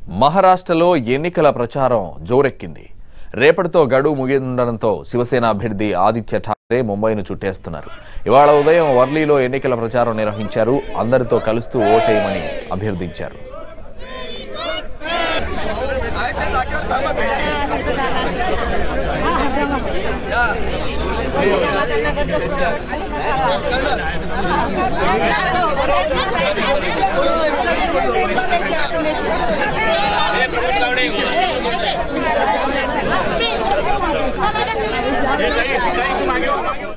మహారాష్ట్రలో ఎన్నికల ప్రచారం జోరెక్కింది రేపటితో గడువు ముగియనుండడంతో శివసేన అభ్యర్థి ఆదిత్య ఠాక్రే ముంబైను చుట్టేస్తున్నారు ఇవాళ ఉదయం వర్లీలో ఎన్నికల ప్రచారం నిర్వహించారు అందరితో కలుస్తూ ఓటేయమని అభ్యర్థించారు हे ताई, ताई, मागे व्हा, मागे व्हा.